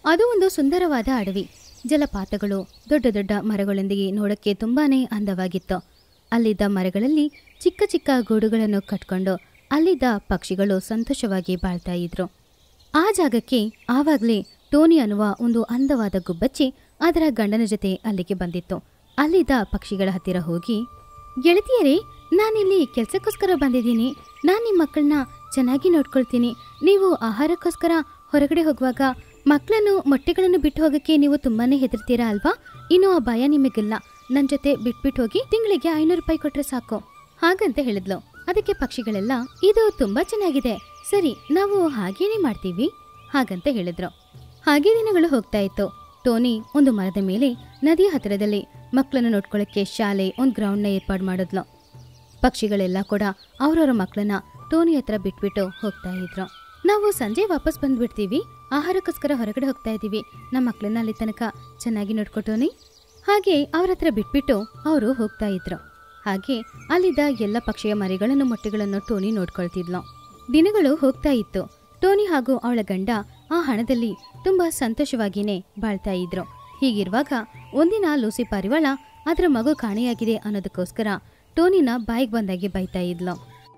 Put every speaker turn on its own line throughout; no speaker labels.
ಅದು ಒಂದು ಸುಂದರವಾದ ಅಡವಿ ಜಲಪಾತಗಳು ದೊಡ್ಡ ದೊಡ್ಡ ಮರಗಳೊಂದಿಗೆ ನೋಡಕ್ಕೆ ತುಂಬಾನೇ ಅಂದವಾಗಿತ್ತು ಅಲ್ಲಿದ್ದ ಮರಗಳಲ್ಲಿ ಚಿಕ್ಕ ಚಿಕ್ಕ ಗೂಡುಗಳನ್ನು ಕಟ್ಕೊಂಡು ಅಲ್ಲಿದ್ದ ಪಕ್ಷಿಗಳು ಸಂತೋಷವಾಗಿ ಬಾಳ್ತಾ ಇದ್ರು ಆ ಜಾಗಕ್ಕೆ ಆವಾಗಲೇ ಟೋನಿ ಅನ್ನುವ ಒಂದು ಅಂದವಾದ ಗುಬ್ಬಚ್ಚಿ ಅದರ ಗಂಡನ ಜೊತೆ ಅಲ್ಲಿಗೆ ಬಂದಿತ್ತು ಅಲ್ಲಿದ್ದ ಪಕ್ಷಿಗಳ ಹತ್ತಿರ ಹೋಗಿ ಗೆಳತಿಯರೇ ನಾನಿಲ್ಲಿ ಕೆಲಸಕ್ಕೋಸ್ಕರ ಬಂದಿದ್ದೀನಿ ನಾನು ನಿಮ್ಮ ಮಕ್ಕಳನ್ನ ಚೆನ್ನಾಗಿ ನೋಡ್ಕೊಳ್ತೀನಿ ನೀವು ಆಹಾರಕ್ಕೋಸ್ಕರ ಹೊರಗಡೆ ಹೋಗುವಾಗ ಮಕ್ಕಳನ್ನು ಮೊಟ್ಟೆಗಳನ್ನು ಬಿಟ್ಟು ಹೋಗಕ್ಕೆ ನೀವು ತುಂಬಾನೇ ಹೆದರ್ತೀರಾ ಅಲ್ವಾ ಇನ್ನು ಆ ಭಯ ನಿಮಗಿಲ್ಲ ನನ್ನ ಜೊತೆ ಬಿಟ್ಬಿಟ್ಟು ಹೋಗಿ ತಿಂಗಳಿಗೆ ಐನೂರು ರೂಪಾಯಿ ಕೊಟ್ರೆ ಸಾಕು ಹಾಗಂತ ಹೇಳಿದ್ಲು ಅದಕ್ಕೆ ಪಕ್ಷಿಗಳೆಲ್ಲ ಇದು ತುಂಬಾ ಚೆನ್ನಾಗಿದೆ ಸರಿ ನಾವು ಹಾಗೇನೆ ಮಾಡ್ತೀವಿ ಹಾಗಂತ ಹೇಳಿದ್ರು ಹಾಗೆ ದಿನಗಳು ಹೋಗ್ತಾ ಇತ್ತು ಟೋನಿ ಒಂದು ಮರದ ಮೇಲೆ ನದಿಯ ಹತ್ತಿರದಲ್ಲಿ ಮಕ್ಕಳನ್ನು ನೋಡ್ಕೊಳ್ಳೋಕ್ಕೆ ಶಾಲೆ ಒಂದು ಗ್ರೌಂಡ್ನ ಏರ್ಪಾಡು ಮಾಡಿದ್ಲು ಪಕ್ಷಿಗಳೆಲ್ಲ ಕೂಡ ಅವ್ರವ್ರ ಮಕ್ಕಳನ್ನ ಟೋನಿ ಹತ್ರ ಬಿಟ್ಬಿಟ್ಟು ಹೋಗ್ತಾ ಇದ್ರು ನಾವು ಸಂಜೆ ವಾಪಸ್ ಬಂದ್ಬಿಡ್ತೀವಿ ಆಹಾರಕ್ಕೋಸ್ಕರ ಹೊರಗಡೆ ಹೋಗ್ತಾ ಇದ್ದೀವಿ ನಮ್ಮ ಮಕ್ಕಳನ್ನ ಅಲ್ಲಿ ತನಕ ಚೆನ್ನಾಗಿ ನೋಡ್ಕೊ ಟೋನಿ ಹಾಗೆ ಅವ್ರ ಹತ್ರ ಬಿಟ್ಬಿಟ್ಟು ಅವರು ಹೋಗ್ತಾ ಇದ್ರು ಹಾಗೆ ಅಲ್ಲಿದ್ದ ಎಲ್ಲ ಪಕ್ಷಿಯ ಮರಿಗಳನ್ನು ಮೊಟ್ಟೆಗಳನ್ನು ಟೋನಿ ನೋಡ್ಕೊಳ್ತಿದ್ಲು ದಿನಗಳು ಹೋಗ್ತಾ ಇತ್ತು ಟೋನಿ ಹಾಗೂ ಅವಳ ಗಂಡ ಆ ಹಣದಲ್ಲಿ ತುಂಬಾ ಸಂತೋಷವಾಗಿನೇ ಬಾಳ್ತಾ ಇದ್ರು ಹೀಗಿರುವಾಗ ಒಂದಿನ ಲೂಸಿ ಪಾರಿವಾಳ ಅದರ ಮಗು ಕಾಣೆಯಾಗಿದೆ ಅನ್ನೋದಕ್ಕೋಸ್ಕರ ಟೋನಿನ ಬಾಯಿಗೆ ಬಂದಾಗೆ ಬೈತಾ ಇದ್ಲು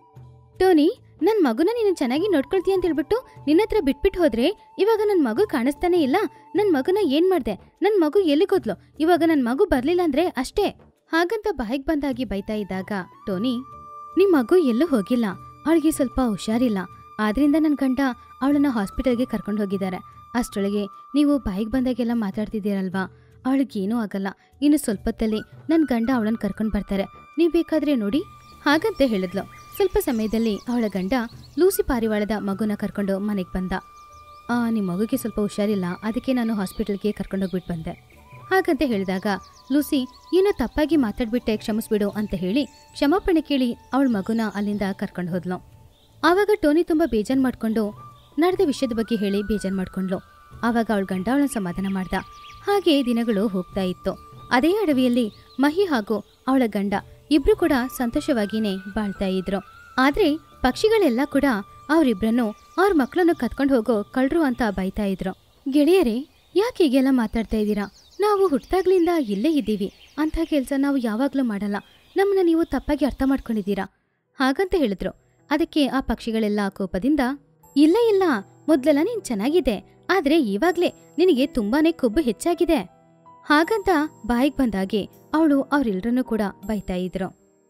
ಟೋನಿ ನನ್ ಮಗುನ ನೀನು ಚೆನ್ನಾಗಿ ನೋಡ್ಕೊಳ್ತೀಯ ಅಂತ ಹೇಳ್ಬಿಟ್ಟು ನಿನ್ನ ಹತ್ರ ಬಿಟ್ಬಿಟ್ಟು ಹೋದ್ರೆ ಇವಾಗ ನನ್ ಮಗು ಕಾಣಿಸ್ತಾನೆ ಇಲ್ಲ ನನ್ ಮಗುನ ಏನ್ ಮಾಡ್ದೆ ನನ್ ಮಗು ಎಲ್ಲಿಗೋದ್ಲು ಇವಾಗ ನನ್ ಮಗು ಬರ್ಲಿಲ್ಲ ಅಂದ್ರೆ ಅಷ್ಟೇ ಹಾಗಂತ ಬಾಯಿಗೆ ಬಂದಾಗಿ ಬೈತಾ ಇದ್ದಾಗ ಟೋನಿ ನಿಮ್ ಮಗು ಎಲ್ಲೂ ಹೋಗಿಲ್ಲ ಅವಳಿಗೆ ಸ್ವಲ್ಪ ಹುಷಾರಿಲ್ಲ ಆದ್ರಿಂದ ನನ್ ಗಂಡ ಅವಳನ್ನ ಹಾಸ್ಪಿಟಲ್ಗೆ ಕರ್ಕೊಂಡು ಹೋಗಿದ್ದಾರೆ ಅಷ್ಟರೊಳಗೆ ನೀವು ಬಾಯಿಗೆ ಬಂದಾಗೆಲ್ಲ ಮಾತಾಡ್ತಿದ್ದೀರಲ್ವಾ ಅವಳಿಗೇನೂ ಆಗಲ್ಲ ಇನ್ನು ಸ್ವಲ್ಪ ಹೊತ್ತಲ್ಲಿ ನನ್ನ ಗಂಡ ಅವಳನ್ನ ಕರ್ಕೊಂಡು ಬರ್ತಾರೆ ನೀವು ಬೇಕಾದ್ರೆ ನೋಡಿ ಹಾಗಂತ ಹೇಳಿದ್ಲು ಸ್ವಲ್ಪ ಸಮಯದಲ್ಲಿ ಅವಳ ಗಂಡ ಲೂಸಿ ಪಾರಿವಾಳದ ಮಗುನ ಕರ್ಕೊಂಡು ಮನೆಗೆ ಬಂದ ಆ ನಿಮ್ಮ ಮಗುಗೆ ಸ್ವಲ್ಪ ಹುಷಾರಿಲ್ಲ ಅದಕ್ಕೆ ನಾನು ಹಾಸ್ಪಿಟಲ್ಗೆ ಕರ್ಕೊಂಡೋಗ್ಬಿಟ್ಟು ಬಂದೆ ಹಾಗಂತ ಹೇಳಿದಾಗ ಲೂಸಿ ಏನೋ ತಪ್ಪಾಗಿ ಮಾತಾಡ್ಬಿಟ್ಟೆ ಕ್ಷಮಿಸ್ಬಿಡು ಅಂತ ಹೇಳಿ ಕ್ಷಮಾಪಣೆ ಕೇಳಿ ಅವಳ ಮಗುನ ಅಲ್ಲಿಂದ ಕರ್ಕೊಂಡು ಹೋದ್ಲು ಆವಾಗ ಟೋನಿ ತುಂಬಾ ಬೇಜಾರ್ ಮಾಡ್ಕೊಂಡು ನಡೆದ ವಿಷಯದ ಬಗ್ಗೆ ಹೇಳಿ ಬೇಜಾರ್ ಮಾಡ್ಕೊಂಡ್ಲು ಆವಾಗ ಅವಳ ಗಂಡ ಅವಳನ್ನ ಸಮಾಧಾನ ಮಾಡ್ದ ಹಾಗೆ ದಿನಗಳು ಹೋಗ್ತಾ ಇತ್ತು ಅದೇ ಅಡವಿಯಲ್ಲಿ ಮಹಿ ಹಾಗೂ ಅವಳ ಗಂಡ ಇಬ್ರು ಕೂಡ ಸಂತೋಷವಾಗಿನೇ ಬಾಳ್ತಾ ಇದ್ರು ಆದ್ರೆ ಪಕ್ಷಿಗಳೆಲ್ಲ ಕೂಡ ಅವರಿಬ್ರನ್ನು ಅವ್ರ ಮಕ್ಕಳನ್ನು ಕತ್ಕೊಂಡು ಹೋಗೋ ಕಳ್ರು ಅಂತ ಬೈತಾ ಇದ್ರು ಗೆಳೆಯರೇ ಯಾಕೆ ಹೀಗೆಲ್ಲ ಮಾತಾಡ್ತಾ ಇದ್ದೀರಾ ನಾವು ಹುಟ್ಟಾಗ್ಲಿಂದ ಇಲ್ಲೇ ಇದ್ದೀವಿ ಅಂಥ ಕೆಲಸ ನಾವು ಯಾವಾಗ್ಲೂ ಮಾಡಲ್ಲ ನಮ್ಮನ್ನ ನೀವು ತಪ್ಪಾಗಿ ಅರ್ಥ ಮಾಡ್ಕೊಂಡಿದ್ದೀರಾ ಹಾಗಂತ ಹೇಳಿದ್ರು ಅದಕ್ಕೆ ಆ ಪಕ್ಷಿಗಳೆಲ್ಲ ಕೋಪದಿಂದ ಇಲ್ಲ ಇಲ್ಲ ಮೊದ್ಲೆಲ್ಲ ನೀನ್ ಚೆನ್ನಾಗಿದೆ ಆದ್ರೆ ಇವಾಗ್ಲೇ ನಿನಗೆ ತುಂಬಾನೇ ಕೊಬ್ಬು ಹೆಚ್ಚಾಗಿದೆ ಹಾಗಂತ ಬಾಯಿಗೆ ಬಂದಾಗೆ ಅವಳು ಅವರೆಲ್ಲರನ್ನೂ ಕೂಡ ಬೈತಾ ಇದ್ರು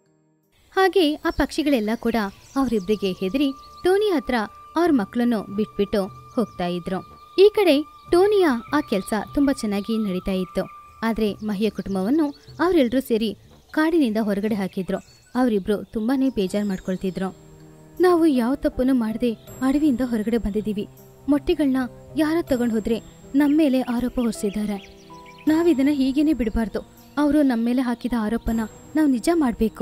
ಹಾಗೆ ಆ ಪಕ್ಷಿಗಳೆಲ್ಲ ಕೂಡ ಅವರಿಬ್ರಿಗೆ ಹೆದರಿ ಟೋನಿ ಹತ್ರ ಅವ್ರ ಮಕ್ಕಳನ್ನು ಬಿಟ್ಬಿಟ್ಟು ಹೋಗ್ತಾ ಇದ್ರು ಈ ಕಡೆ ಟೋನಿಯ ಆ ಕೆಲಸ ತುಂಬಾ ಚೆನ್ನಾಗಿ ನಡೀತಾ ಇತ್ತು ಆದ್ರೆ ಮಹಿಯ ಕುಟುಂಬವನ್ನು ಅವರೆಲ್ಲರೂ ಸೇರಿ ಕಾಡಿನಿಂದ ಹೊರಗಡೆ ಹಾಕಿದ್ರು ಅವರಿಬ್ರು ತುಂಬಾನೇ ಬೇಜಾರು ಮಾಡ್ಕೊಳ್ತಿದ್ರು ನಾವು ಯಾವ ತಪ್ಪನ್ನು ಮಾಡದೆ ಅಡವಿಯಿಂದ ಹೊರಗಡೆ ಬಂದಿದ್ದೀವಿ ಮೊಟ್ಟೆಗಳನ್ನ ಯಾರೋ ತಗೊಂಡು ಹೋದ್ರೆ ನಮ್ಮ ಮೇಲೆ ಆರೋಪ ಹೊರಿಸಿದ್ದಾರೆ ನಾವಿದನ್ನ ಹೀಗೇನೆ ಬಿಡಬಾರ್ದು ಅವರು ನಮ್ಮ ಮೇಲೆ ಹಾಕಿದ ಆರೋಪನ ನಾವು ನಿಜ ಮಾಡಬೇಕು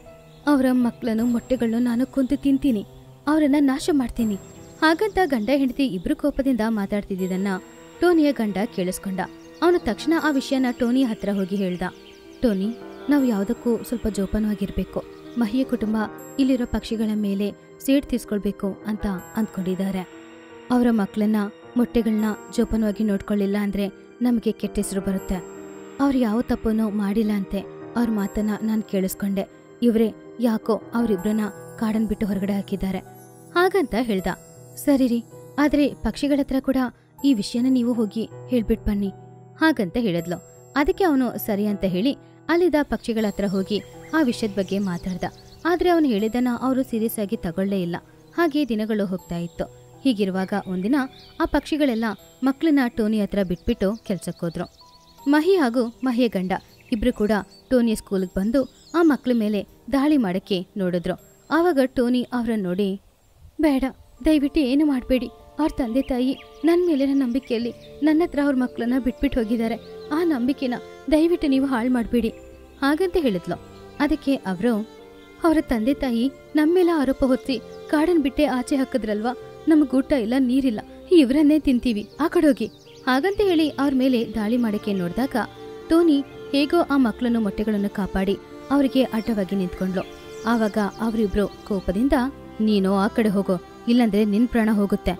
ಅವರ ಮಕ್ಕಳನ್ನು ಮೊಟ್ಟೆಗಳನ್ನು ನಾನು ಕೊಂದು ತಿಂತೀನಿ ಅವರನ್ನ ನಾಶ ಮಾಡ್ತೀನಿ ಹಾಗಂತ ಗಂಡ ಹೆಂಡತಿ ಇಬ್ರು ಕೋಪದಿಂದ ಮಾತಾಡ್ತಿದ್ದನ್ನ ಟೋನಿಯ ಗಂಡ ಕೇಳಿಸ್ಕೊಂಡ ಅವನು ತಕ್ಷಣ ಆ ವಿಷಯನ ಟೋನಿಯ ಹತ್ರ ಹೋಗಿ ಹೇಳ್ದ ಟೋನಿ ನಾವು ಯಾವುದಕ್ಕೂ ಸ್ವಲ್ಪ ಜೋಪಾನವಾಗಿರ್ಬೇಕು ಮಹಿಯ ಕುಟುಂಬ ಇಲ್ಲಿರೋ ಪಕ್ಷಿಗಳ ಮೇಲೆ ಸೇಡ್ ತೀರ್ಸ್ಕೊಳ್ಬೇಕು ಅಂತ ಅಂದ್ಕೊಂಡಿದ್ದಾರೆ ಅವರ ಮಕ್ಕಳನ್ನ ಮೊಟ್ಟೆಗಳನ್ನ ಜೋಪಾನವಾಗಿ ನೋಡ್ಕೊಳ್ಳಿಲ್ಲ ಅಂದ್ರೆ ನಮಗೆ ಕೆಟ್ಟ ಹೆಸರು ಬರುತ್ತೆ ಅವ್ರು ಯಾವ ತಪ್ಪನ್ನು ಮಾಡಿಲ್ಲ ಅಂತೆ ಅವ್ರ ಮಾತನ್ನ ನಾನು ಕೇಳಿಸ್ಕೊಂಡೆ ಇವರೇ ಯಾಕೋ ಅವರಿಬ್ರನ್ನ ಕಾಡನ್ ಬಿಟ್ಟು ಹೊರಗಡೆ ಹಾಕಿದ್ದಾರೆ ಹಾಗಂತ ಹೇಳ್ದ ಸರಿ ರೀ ಆದ್ರೆ ಪಕ್ಷಿಗಳ ಹತ್ರ ಕೂಡ ಈ ವಿಷಯನ ನೀವು ಹೋಗಿ ಹೇಳ್ಬಿಟ್ ಬನ್ನಿ ಹಾಗಂತ ಹೇಳಿದ್ಲು ಅದಕ್ಕೆ ಅವನು ಸರಿ ಅಂತ ಹೇಳಿ ಅಲ್ಲಿದ್ದ ಪಕ್ಷಿಗಳ ಹತ್ರ ಹೋಗಿ ಆ ವಿಷಯದ ಬಗ್ಗೆ ಮಾತಾಡ್ದ ಆದ್ರೆ ಅವನು ಹೇಳಿದ್ದನ್ನ ಅವರು ಸೀರಿಯಸ್ ಆಗಿ ತಗೊಳ್ಳೇ ಇಲ್ಲ ಹಾಗೆ ದಿನಗಳು ಹೋಗ್ತಾ ಇತ್ತು ಹೀಗಿರುವಾಗ ಒಂದಿನ ಆ ಪಕ್ಷಿಗಳೆಲ್ಲ ಮಕ್ಕಳನ್ನ ಟೋನಿ ಹತ್ರ ಬಿಟ್ಬಿಟ್ಟು ಕೆಲ್ಸಕ್ಕೋದ್ರು ಮಹಿ ಹಾಗೂ ಮಹಿಯ ಗಂಡ ಇಬ್ರು ಕೂಡ ಟೋನಿಯ ಸ್ಕೂಲ್ಗೆ ಬಂದು ಆ ಮಕ್ಕಳ ಮೇಲೆ ದಾಳಿ ಮಾಡಕ್ಕೆ ನೋಡಿದ್ರು ಆವಾಗ ಟೋನಿ ಅವರನ್ನ ನೋಡಿ ಬೇಡ ದಯವಿಟ್ಟು ಏನು ಮಾಡಬೇಡಿ ಅವ್ರ ತಂದೆ ತಾಯಿ ನನ್ನ ಮೇಲಿನ ನಂಬಿಕೆಯಲ್ಲಿ ನನ್ನ ಹತ್ರ ಅವ್ರ ಮಕ್ಕಳನ್ನ ಬಿಟ್ಬಿಟ್ಟು ಹೋಗಿದ್ದಾರೆ ಆ ನಂಬಿಕೆನ ದಯವಿಟ್ಟು ನೀವು ಹಾಳು ಮಾಡಬೇಡಿ ಹಾಗಂತ ಹೇಳಿದ್ಲು ಅದಕ್ಕೆ ಅವರು ಅವರ ತಂದೆ ತಾಯಿ ನಮ್ಮ ಮೇಲೆ ಆರೋಪ ಹೊತ್ತಿ ಕಾಡನ್ ಬಿಟ್ಟೆ ಆಚೆ ಹಾಕಿದ್ರಲ್ವಾ ನಮಗ್ ಊಟ ಇಲ್ಲ ನೀರಿಲ್ಲ ಇವರನ್ನೇ ತಿಂತೀವಿ ಆ ಕಡೆ ಹೋಗಿ ಹಾಗಂತ ಹೇಳಿ ಅವ್ರ ಮೇಲೆ ದಾಳಿ ಮಾಡಕ್ಕೆ ನೋಡಿದಾಗ ಟೋನಿ ಹೇಗೋ ಆ ಮಕ್ಕಳನ್ನು ಮೊಟ್ಟೆಗಳನ್ನು ಕಾಪಾಡಿ ಅವರಿಗೆ ಅಡ್ಡವಾಗಿ ನಿಂತ್ಕೊಂಡ್ಲು ಆವಾಗ ಅವರಿಬ್ರು ಕೋಪದಿಂದ ನೀನು ಆ ಕಡೆ ಹೋಗೋ ಇಲ್ಲಂದ್ರೆ ನಿನ್ ಪ್ರಾಣ ಹೋಗುತ್ತೆ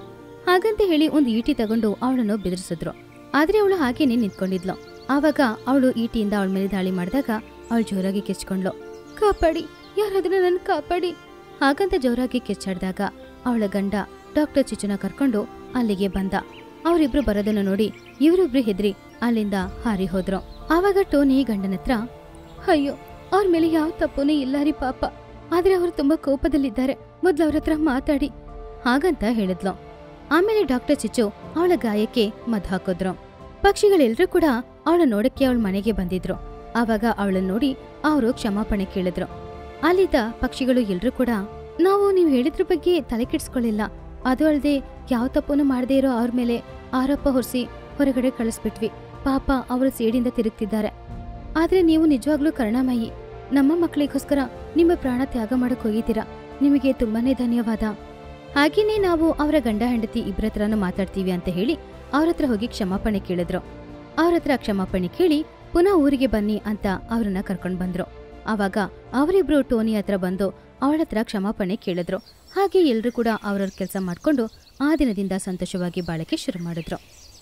ಹಾಗಂತ ಹೇಳಿ ಒಂದು ಈಟಿ ತಗೊಂಡು ಅವಳನ್ನು ಬೆದರಿಸಿದ್ರು ಆದ್ರೆ ಅವಳು ಹಾಗೇನೆ ನಿಂತ್ಕೊಂಡಿದ್ಲು ಆವಾಗ ಅವಳು ಈಟಿಯಿಂದ ಅವಳ ಮೇಲೆ ದಾಳಿ ಮಾಡಿದಾಗ ಅವಳು ಜೋರಾಗಿ ಕಿಚ್ಕೊಂಡ್ಲು ಕಾಪಾಡಿ ಯಾರಾದ್ರೂ ನನ್ನ ಕಾಪಾಡಿ ಹಾಗಂತ ಜೋರಾಗಿ ಕಿಚ್ಚಾಡ್ದಾಗ ಅವಳ ಗಂಡ ಡಾಕ್ಟರ್ ಚಿಚುನ ಕರ್ಕೊಂಡು ಅಲ್ಲಿಗೆ ಬಂದ ಅವರಿಬ್ರು ಬರೋದನ್ನು ನೋಡಿ ಇವರಿಬ್ರು ಹೆದ್ರಿ ಅಲ್ಲಿಂದ ಹಾರಿ ಹೋದ್ರು ಆವಾಗ ಟೋನಿ ಗಂಡನ ಹತ್ರ ಅಯ್ಯೋ ಅವ್ರ ಮೇಲೆ ಯಾವ ತಪ್ಪುನೇ ಇಲ್ಲ ರೀ ಪಾಪ ಆದ್ರೆ ಅವರು ತುಂಬಾ ಕೋಪದಲ್ಲಿದ್ದಾರೆ ಮೊದ್ಲು ಅವ್ರ ಹತ್ರ ಮಾತಾಡಿ ಹಾಗಂತ ಹೇಳಿದ್ಲು ಆಮೇಲೆ ಡಾಕ್ಟರ್ ಚಿಚ್ಚು ಅವಳ ಗಾಯಕ್ಕೆ ಮದ್ದು ಹಾಕಿದ್ರು ಪಕ್ಷಿಗಳೆಲ್ಲರೂ ಕೂಡ ಅವಳ ನೋಡಕ್ಕೆ ಅವಳ ಮನೆಗೆ ಬಂದಿದ್ರು ಆವಾಗ ಅವಳನ್ನ ನೋಡಿ ಅವರು ಕ್ಷಮಾಪಣೆ ಕೇಳಿದ್ರು ಅಲ್ಲಿದ್ದ ಪಕ್ಷಿಗಳು ಎಲ್ರೂ ಕೂಡ ನಾವು ನೀವು ಹೇಳಿದ್ರ ಬಗ್ಗೆ ತಲೆ ಕೆಡಿಸ್ಕೊಳ್ಳಿಲ್ಲ ಅದು ಅಲ್ಲದೆ ಯಾವ ತಪ್ಪನ್ನು ಮಾಡದೇ ಇರೋ ಅವ್ರ ಮೇಲೆ ಆರೋಪ ಹೊರಿಸಿ ಹೊರಗಡೆ ಕಳಿಸ್ಬಿಟ್ವಿ ಪಾಪ ಅವರು ಸೇಡಿಂದ ತಿರುಗ್ತಿದ್ದಾರೆ ಆದ್ರೆ ನೀವು ನಿಜವಾಗ್ಲೂ ಕರುಣಾಮಯಿ ನಮ್ಮ ಮಕ್ಕಳಿಗೋಸ್ಕರ ನಿಮ್ಮ ಪ್ರಾಣ ತ್ಯಾಗ ಮಾಡಕ್ ಹೋಗಿದ್ದೀರಾ ನಿಮಗೆ ತುಂಬಾನೇ ಧನ್ಯವಾದ ಹಾಗೇನೇ ನಾವು ಅವರ ಗಂಡ ಹೆಂಡತಿ ಇಬ್ಬರ ಹತ್ರನೂ ಮಾತಾಡ್ತೀವಿ ಅಂತ ಹೇಳಿ ಅವ್ರ ಹತ್ರ ಹೋಗಿ ಕ್ಷಮಾಪಣೆ ಕೇಳಿದ್ರು ಅವ್ರ ಹತ್ರ ಕ್ಷಮಾಪಣೆ ಕೇಳಿ ಪುನಃ ಊರಿಗೆ ಬನ್ನಿ ಅಂತ ಅವ್ರನ್ನ ಕರ್ಕೊಂಡ್ ಬಂದ್ರು ಆವಾಗ ಅವರಿಬ್ರು ಟೋನಿ ಹತ್ರ ಬಂದು ಅವಳ ಹತ್ರ ಕ್ಷಮಾಪಣೆ ಕೇಳಿದ್ರು ಹಾಗೆ ಎಲ್ರೂ ಕೂಡ ಅವ್ರವ್ರ ಕೆಲಸ ಮಾಡ್ಕೊಂಡು ಆ ದಿನದಿಂದ ಸಂತೋಷವಾಗಿ ಬಾಳಕ್ಕೆ ಶುರು ಮಾಡಿದ್ರು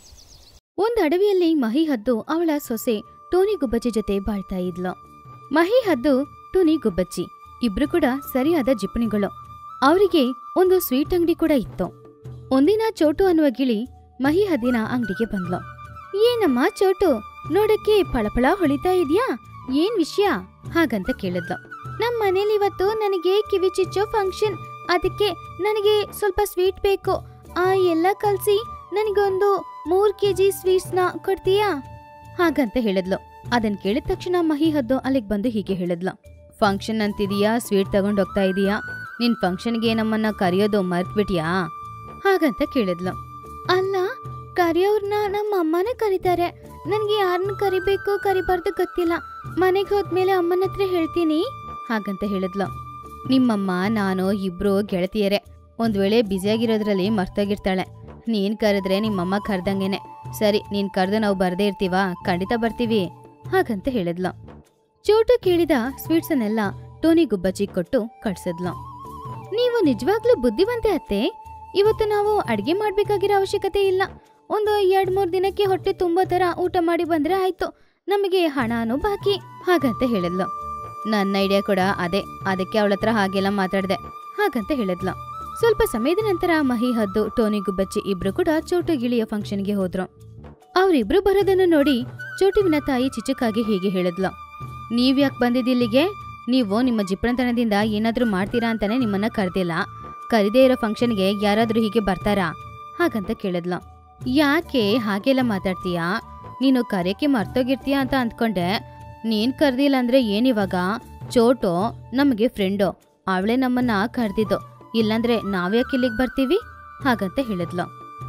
ಒಂದು ಅಡವಿಯಲ್ಲಿ ಮಹಿ ಹದ್ದು ಅವಳ ಸೊಸೆ ಟೋನಿ ಗುಬ್ಬಚ್ಚಿ ಜೊತೆ ಬಾಳ್ತಾ ಇದ್ಲು ಮಹಿ ಹದ್ದು ಟೋನಿ ಗುಬ್ಬಚ್ಚಿ ಇಬ್ರು ಕೂಡ ಸರಿಯಾದ ಜಿಪಣಿಗಳು ಅವರಿಗೆ ಒಂದು ಸ್ವೀಟ್ ಅಂಗಡಿ ಕೂಡ ಇತ್ತು ಒಂದಿನ ಚೋಟು ಅನ್ನುವ ಗಿಳಿ ಮಹಿ ಹದ್ದಿನ ಅಂಗಡಿಗೆ ಬಂದ್ಲು ಏನಮ್ಮ ಚೋಟು ನೋಡಕ್ಕೆ ಫಳಫಳ ಹೊಳಿತಾ ಇದ್ಯಾ ಏನ್ ವಿಷಯ ಹಾಗಂತ ಕೇಳಿದ್ಲು ನಮ್ ಮನೇಲಿ ಇವತ್ತು ನನಗೆ ಕಿವಿ ಚಿಚ್ಚೋ ಫಂಕ್ಷನ್ ಅದಕ್ಕೆ ನನಗೆ ಸ್ವಲ್ಪ ಸ್ವೀಟ್ ಬೇಕು ಆ ಎಲ್ಲ ಕಲ್ಸಿ ನನಗೊಂದು ಮೂರ್ ಕೆಜಿ ಸ್ವೀಟ್ಸ್ ನ ಕೊಡ್ತೀಯಾ ಹಾಗಂತ ಹೇಳಿದ್ಲು ಅದನ್ ಕೇಳಿದ ತಕ್ಷಣ ಮಹಿ ಹದ್ದು ಅಲ್ಲಿಗೆ ಬಂದು ಹೀಗೆ ಹೇಳಿದ್ಲು ಫಂಕ್ಷನ್ ಅಂತಿದೀಯಾ ಸ್ವೀಟ್ ತಗೊಂಡ್ ಹೋಗ್ತಾ ಇದೀಯಾ ನಿನ್ ಫಂಕ್ಷನ್ಗೆ ನಮ್ಮನ್ನ ಕರೆಯೋದು ಮರ್ತ್ಬಿಟ್ಯಾ ಹಾಗಂತ ಕೇಳಿದ್ಲು ಅಲ್ಲ ಕರೆಯೋರ್ನ ನಮ್ಮ ಅಮ್ಮನೇ ಕರೀತಾರೆ ನನ್ಗೆ ಯಾರನ್ನ ಕರಿಬೇಕು ಕರಿಬಾರ್ದು ಗೊತ್ತಿಲ್ಲ ಮನೆಗೆ ಹೋದ್ಮೇಲೆ ಅಮ್ಮನ ಹತ್ರ ಹೇಳ್ತೀನಿ ಹಾಗಂತ ಹೇಳಿದ್ಲು ನಿಮ್ಮಮ್ಮ ನಾನು ಇಬ್ರು ಗೆಳತಿಯರೇ ಒಂದ್ ವೇಳೆ ಬ್ಯುಸಿಯಾಗಿರೋದ್ರಲ್ಲಿ ಮರ್ತೋಗಿರ್ತಾಳೆ ನೀನ್ ಕರೆದ್ರೆ ನಿಮ್ಮಮ್ಮ ಕರ್ದಂಗೆನೆ ಸರಿ ನೀನ್ ಕರೆದು ನಾವು ಬರ್ದೇ ಇರ್ತೀವಾ ಖಂಡಿತ ಬರ್ತೀವಿ ಹಾಗಂತ ಹೇಳಿದ್ಲು ಚೋಟು ಕೇಳಿದ ಸ್ವೀಟ್ಸನ್ನೆಲ್ಲ ಟೋನಿ ಗುಬ್ಬಚ್ಚಿ ಕೊಟ್ಟು ಕಳ್ಸಿದ್ಲು ನೀವು ನಿಜವಾಗ್ಲೂ ಬುದ್ಧಿವಂತೆ ಅತ್ತೆ ಇವತ್ತು ನಾವು ಅಡ್ಗೆ ಮಾಡ್ಬೇಕಾಗಿರೋ ಅವಶ್ಯಕತೆ ಇಲ್ಲ ಒಂದು ಎರಡ್ ಮೂರ್ ದಿನಕ್ಕೆ ಹೊಟ್ಟೆ ತುಂಬೋ ತರ ಊಟ ಮಾಡಿ ಬಂದ್ರೆ ಆಯ್ತು ನಮಗೆ ಹಣನೂ ಬಾಕಿ ಹಾಗಂತ ಹೇಳಿದ್ಲು ನನ್ನ ಐಡಿಯಾ ಕೂಡ ಅದೇ ಅದಕ್ಕೆ ಅವಳ ಹತ್ರ ಹಾಗೆಲ್ಲ ಮಾತಾಡ್ದೆ ಹಾಗಂತ ಹೇಳಿದ್ಲು ಸ್ವಲ್ಪ ಸಮಯದ ನಂತರ ಮಹಿ ಹದ್ದು ಟೋನಿ ಗುಬ್ಬಚ್ಚಿ ಇಬ್ರು ಕೂಡ ಚೋಟು ಗಿಳಿಯ ಫಂಕ್ಷನ್ಗೆ ಹೋದ್ರು ಅವರಿಬ್ರು ಬರೋದನ್ನು ನೋಡಿ ಚೋಟುವಿನ ತಾಯಿ ಚಿಚುಕಾಗಿ ಹೀಗೆ ಹೇಳಿದ್ಲು ನೀವ್ಯಾಕ್ ಬಂದಿದ್ದಿಲ್ಲಿಗೆ ನೀವು ನಿಮ್ಮ ಜಿಪ್ಪಣತನದಿಂದ ಏನಾದ್ರೂ ಮಾಡ್ತೀರಾ ಅಂತಾನೆ ನಿಮ್ಮನ್ನ ಕರೆದಿಲ್ಲ ಕರಿದೇ ಇರೋ ಫಂಕ್ಷನ್ಗೆ ಯಾರಾದ್ರೂ ಹೀಗೆ ಬರ್ತಾರಾ ಹಾಗಂತ ಕೇಳಿದ್ಲು ಯಾಕೆ ಹಾಗೆಲ್ಲ ಮಾತಾಡ್ತೀಯಾ ನೀನು ಕರೆಯಕ್ಕೆ ಮರ್ತೋಗಿರ್ತೀಯ ಅಂತ ಅಂದ್ಕೊಂಡೆ ನೀನ್ ಕರ್ದಿಲ್ಲ ಅಂದ್ರೆ ಏನಿವಾಗ ಚೋಟು ನಮಗೆ ಫ್ರೆಂಡು ಅವಳೇ ನಮ್ಮನ್ನ ಕರ್ದಿದ್ದು ಇಲ್ಲಾಂದ್ರೆ ನಾವ್ಯಾಕೆ ಇಲ್ಲಿಗೆ ಬರ್ತೀವಿ ಹಾಗಂತ ಹೇಳಿದ್ಲು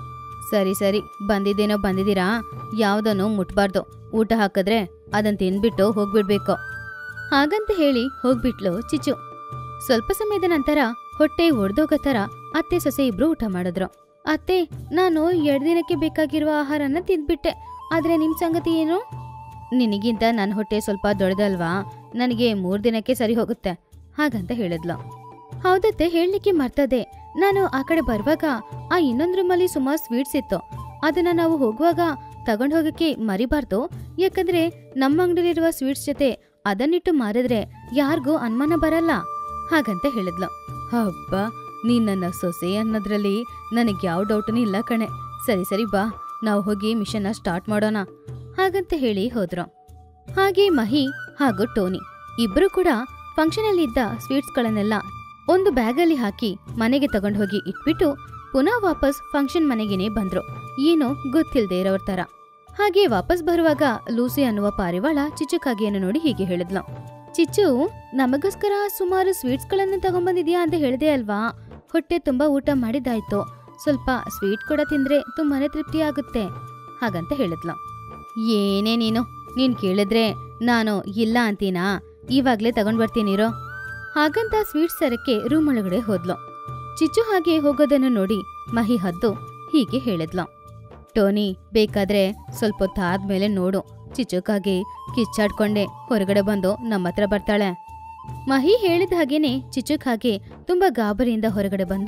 ಸರಿ ಸರಿ ಬಂದಿದ್ದೇನೋ ಬಂದಿದ್ದೀರಾ ಯಾವ್ದನ್ನು ಮುಟ್ಬಾರ್ದು ಊಟ ಹಾಕಿದ್ರೆ ಅದನ್ನ ತಿನ್ಬಿಟ್ಟು ಹೋಗ್ಬಿಡ್ಬೇಕು ಹಾಗಂತ ಹೇಳಿ ಹೋಗ್ಬಿಟ್ಲು ಚಿಚು ಸ್ವಲ್ಪ ಸಮಯದ ನಂತರ ಹೊಟ್ಟೆ ಒಡ್ದೋಗೋ ಥರ ಅತ್ತೆ ಸೊಸೆ ಇಬ್ರು ಊಟ ಮಾಡಿದ್ರು ಅತ್ತೆ ನಾನು ಎರಡು ದಿನಕ್ಕೆ ಬೇಕಾಗಿರುವ ಆಹಾರನ ತಿಂದ್ಬಿಟ್ಟೆ ಆದ್ರೆ ನಿಮ್ ಸಂಗತಿ ಏನು ನಿನಗಿಂತ ನನ್ನ ಹೊಟ್ಟೆ ಸ್ವಲ್ಪ ದೊಡ್ಡದಲ್ವಾ ನನಗೆ ಮೂರ್ ದಿನಕ್ಕೆ ಸರಿ ಹೋಗುತ್ತೆ ಹಾಗಂತ ಹೇಳಿದ್ಲು ಹೌದತ್ತೆ ಹೇಳಲಿಕ್ಕೆ ಮರ್ತದೆ ನಾನು ಆ ಕಡೆ ಬರುವಾಗ ಆ ಇನ್ನೊಂದ್ ರೂಮಲ್ಲಿ ಸುಮಾರು ಸ್ವೀಟ್ಸ್ ಇತ್ತು ಅದನ್ನ ನಾವು ಹೋಗುವಾಗ ತಗೊಂಡ್ ಹೋಗಕ್ಕೆ ಮರಿಬಾರ್ದು ಯಾಕಂದ್ರೆ ನಮ್ಮ ಅಂಗಡಿಲಿರುವ ಸ್ವೀಟ್ಸ್ ಜೊತೆ ಅದನ್ನಿಟ್ಟು ಮಾರಿದ್ರೆ ಯಾರಿಗೂ ಅನುಮಾನ ಬರಲ್ಲ ಹಾಗಂತ ಹೇಳಿದ್ಲು ಹಬ್ಬ ನೀನ್ ನನ್ನ ಸೊಸೆ ಅನ್ನೋದ್ರಲ್ಲಿ ನನಗೆ ಯಾವ ಡೌಟನೂ ಇಲ್ಲ ಕಣೆ ಸರಿ ಸರಿ ಬಾ ನಾವು ಹೋಗಿ ಮಿಷನ್ನ ಸ್ಟಾರ್ಟ್ ಮಾಡೋಣ ಹಾಗಂತ ಹೇಳಿ ಹೋದ್ರು ಹಾಗೆ ಮಹಿ ಹಾಗೂ ಟೋನಿ ಇಬ್ರು ಕೂಡ ಫಂಕ್ಷನ್ ಅಲ್ಲಿ ಇದ್ದ ಸ್ವೀಟ್ಸ್ಗಳನ್ನೆಲ್ಲ ಒಂದು ಬ್ಯಾಗಲ್ಲಿ ಹಾಕಿ ಮನೆಗೆ ತಗೊಂಡು ಹೋಗಿ ಇಟ್ಬಿಟ್ಟು ಪುನಃ ವಾಪಸ್ ಫಂಕ್ಷನ್ ಮನೆಗೇನೆ ಬಂದ್ರು ಏನೋ ಗೊತ್ತಿಲ್ದೇ ಇರೋರ್ ತರ ಹಾಗೆ ವಾಪಸ್ ಬರುವಾಗ ಲೂಸಿ ಅನ್ನುವ ಪಾರಿವಾಳ ಚಿಚ್ಚುಕಾಗಿಯನ್ನು ನೋಡಿ ಹೀಗೆ ಹೇಳಿದ್ಲು ಚಿಚ್ಚು ನಮಗೋಸ್ಕರ ಸುಮಾರು ಸ್ವೀಟ್ಸ್ಗಳನ್ನು ತಗೊಂಬಂದಿದ್ಯಾ ಅಂತ ಹೇಳಿದೆ ಅಲ್ವಾ ಹೊಟ್ಟೆ ತುಂಬಾ ಊಟ ಮಾಡಿದಾಯ್ತು ಸ್ವಲ್ಪ ಸ್ವೀಟ್ ಕೂಡ ತಿಂದ್ರೆ ತುಂಬಾನೇ ತೃಪ್ತಿ ಆಗುತ್ತೆ ಹಾಗಂತ ಹೇಳಿದ್ಲು ಏನೇ ನೀನು ನೀನ್ ಕೇಳಿದ್ರೆ ನಾನು ಇಲ್ಲ ಅಂತೀನಾ ಇವಾಗ್ಲೇ ತಗೊಂಡ್ ಬರ್ತೀನಿರೋ ಹಾಗಂತ ಸ್ವೀಟ್ ಸರಕ್ಕೆ ರೂಮ್ ಒಳಗಡೆ ಹೋದ್ಲು ಚಿಚ್ಚು ಹಾಗೆ ಹೋಗೋದನ್ನು ನೋಡಿ ಮಹಿ ಹದ್ದು ಹೀಗೆ ಹೇಳಿದ್ಲು ಟೋನಿ ಬೇಕಾದ್ರೆ ಸ್ವಲ್ಪ ಹೊತ್ತು ಆದ್ಮೇಲೆ ನೋಡು ಚಿಚ್ಚುಕಾಗಿ ಕಿಚ್ಚಾಡ್ಕೊಂಡೆ ಹೊರಗಡೆ ಬಂದು ನಮ್ಮ ಹತ್ರ ಬರ್ತಾಳೆ ಮಹಿ ಹೇಳಿದ ಹಾಗೇನೆ ಚಿಚ್ಚುಕ್ ಹಾಗೆ ತುಂಬಾ ಗಾಬರಿಯಿಂದ ಹೊರಗಡೆ ಬಂದು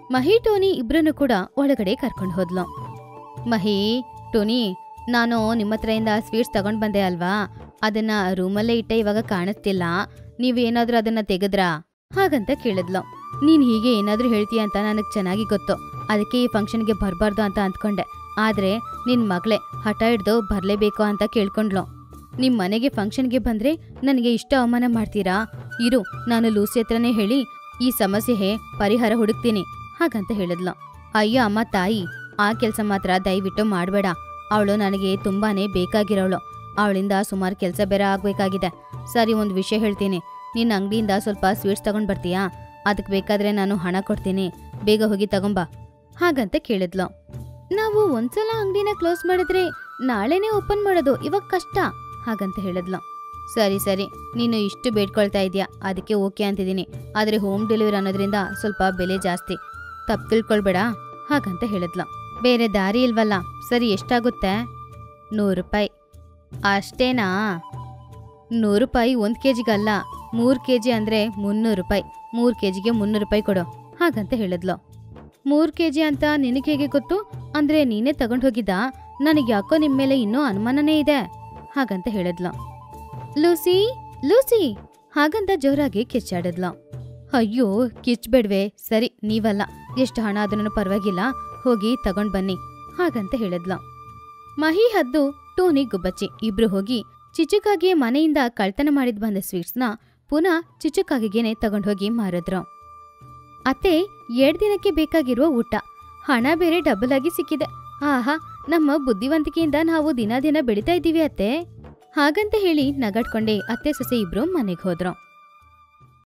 ಮಹಿ ಟೋನಿ ಇಬ್ರನ್ನು ಕೂಡ ಒಳಗಡೆ ಕರ್ಕೊಂಡು ಹೋದ್ಲು ಮಹಿ ಟೋನಿ ನಾನು ನಿಮ್ಮ ಹತ್ರದಿಂದ ಸ್ವೀಟ್ಸ್ ತಗೊಂಡ್ ಬಂದೆ ಅಲ್ವಾ ಅದನ್ನ ರೂಮಲ್ಲೇ ಇಟ್ಟೆ ಇವಾಗ ಕಾಣಿಸ್ತಿಲ್ಲ ನೀವು ಏನಾದ್ರೂ ಅದನ್ನ ತೆಗೆದ್ರಾ ಹಾಗಂತ ಕೇಳಿದ್ಲು ನೀನ್ ಹೀಗೆ ಏನಾದ್ರೂ ಹೇಳ್ತೀಯ ಅಂತ ನನಗೆ ಚೆನ್ನಾಗಿ ಗೊತ್ತು ಅದಕ್ಕೆ ಈ ಫಂಕ್ಷನ್ಗೆ ಬರಬಾರ್ದು ಅಂತ ಅಂದ್ಕೊಂಡೆ ಆದ್ರೆ ನಿನ್ ಮಗಳೇ ಹಠ ಹಿಡ್ದು ಬರ್ಲೇಬೇಕು ಅಂತ ಕೇಳ್ಕೊಂಡ್ಲು ನಿಮ್ ಮನೆಗೆ ಫಂಕ್ಷನ್ಗೆ ಬಂದ್ರೆ ನನಗೆ ಇಷ್ಟ ಅವಮಾನ ಮಾಡ್ತೀರಾ ಇರು ನಾನು ಲೂಸಿ ಹತ್ರನೇ ಹೇಳಿ ಈ ಸಮಸ್ಯೆಗೆ ಪರಿಹಾರ ಹುಡುಕ್ತೀನಿ ಹಾಗಂತ ಹೇಳಿದ್ಲು ಅಯ್ಯೋ ಅಮ್ಮ ತಾಯಿ ಆ ಕೆಲಸ ಮಾತ್ರ ದಯವಿಟ್ಟು ಮಾಡಬೇಡ ಅವಳು ನನಗೆ ತುಂಬಾನೇ ಬೇಕಾಗಿರೋಳು ಅವಳಿಂದ ಸುಮಾರು ಕೆಲಸ ಬೇರೆ ಆಗ್ಬೇಕಾಗಿದೆ ಸರಿ ಒಂದು ವಿಷಯ ಹೇಳ್ತೀನಿ ನಿನ್ನ ಅಂಗಡಿಯಿಂದ ಸ್ವಲ್ಪ ಸ್ವೀಟ್ಸ್ ತಗೊಂಡ್ ಬರ್ತೀಯಾ ಅದಕ್ಕೆ ಬೇಕಾದ್ರೆ ನಾನು ಹಣ ಕೊಡ್ತೀನಿ ಬೇಗ ಹೋಗಿ ತಗೊಂಬಾ ಹಾಗಂತ ಕೇಳಿದ್ಲು ನಾವು ಒಂದ್ಸಲ ಅಂಗಡಿನ ಕ್ಲೋಸ್ ಮಾಡಿದ್ರೆ ನಾಳೆನೇ ಓಪನ್ ಮಾಡೋದು ಇವಾಗ ಕಷ್ಟ ಹಾಗಂತ ಹೇಳಿದ್ಲು ಸರಿ ಸರಿ ನೀನು ಇಷ್ಟು ಬೇಡ್ಕೊಳ್ತಾ ಇದೀಯಾ ಅದಕ್ಕೆ ಓಕೆ ಅಂತಿದ್ದೀನಿ ಆದ್ರೆ ಹೋಮ್ ಡೆಲಿವರಿ ಅನ್ನೋದ್ರಿಂದ ಸ್ವಲ್ಪ ಬೆಲೆ ಜಾಸ್ತಿ ತಪ್ಪು ತಿಳ್ಕೊಳ್ಬೇಡ ಹಾಗಂತ ಹೇಳಿದ್ಲು ಬೇರೆ ದಾರಿ ಇಲ್ವಲ್ಲ ಸರಿ ಎಷ್ಟಾಗುತ್ತೆ ನೂರು ರೂಪಾಯಿ ಅಷ್ಟೇನಾ ನೂರು ರೂಪಾಯಿ ಒಂದು ಕೆ ಜಿಗಲ್ಲ ಮೂರು ಕೆ ಜಿ ಅಂದರೆ ಮುನ್ನೂರು ರೂಪಾಯಿ ಮೂರು ಕೆ ಜಿಗೆ ಮುನ್ನೂರು ರೂಪಾಯಿ ಕೊಡು ಹಾಗಂತ ಹೇಳಿದ್ಲು ಮೂರು ಕೆ ಜಿ ಅಂತ ನಿನಗೆ ಹೇಗೆ ಗೊತ್ತು ಅಂದರೆ ನೀನೇ ತಗೊಂಡು ಹೋಗಿದ್ದ ನನಗೆ ಯಾಕೋ ನಿಮ್ಮ ಮೇಲೆ ಇನ್ನೂ ಅನುಮಾನನೇ ಇದೆ ಹಾಗಂತ ಹೇಳಿದ್ಲು ಲೂಸಿ ಲೂಸಿ ಹಾಗಂತ ಜೋರಾಗಿ ಕಿಚ್ಚಾಡಿದ್ಲು ಅಯ್ಯೋ ಕಿಚ್ಬೇಡ್ವೆ ಸರಿ ನೀವಲ್ಲ ಎಷ್ಟು ಹಣ ಆದ್ರೂ ಪರವಾಗಿಲ್ಲ ಹೋಗಿ ತಗೊಂಡ್ ಬನ್ನಿ ಹಾಗಂತ ಹೇಳಿದ್ಲು ಮಹಿ ಹದ್ದು ಟೋನಿ ಗುಬ್ಬಚ್ಚಿ ಇಬ್ರು ಹೋಗಿ ಚಿಚುಕಾಗೆ ಮನೆಯಿಂದ ಕಳ್ತನ ಮಾಡಿದ್ ಬಂದ ಸ್ವೀಟ್ಸ್ನ ಪುನಃ ಚಿಚುಕಾಗಿಗೆನೆ ತಗೊಂಡೋಗಿ ಮಾರಿದ್ರು ಅತ್ತೆ ಎರಡ್ ದಿನಕ್ಕೆ ಬೇಕಾಗಿರುವ ಊಟ ಹಣ ಬೇರೆ ಡಬಲ್ ಆಗಿ ಸಿಕ್ಕಿದೆ ಆಹಾ ನಮ್ಮ ಬುದ್ಧಿವಂತಿಕೆಯಿಂದ ನಾವು ದಿನ ದಿನ ಬೆಳಿತಾ ಇದ್ದೀವಿ ಅತ್ತೆ ಹಾಗಂತ ಹೇಳಿ ನಗಾಡ್ಕೊಂಡೆ ಅತ್ತೆ ಸೊಸೆ ಇಬ್ರು ಮನೆಗೆ ಹೋದ್ರು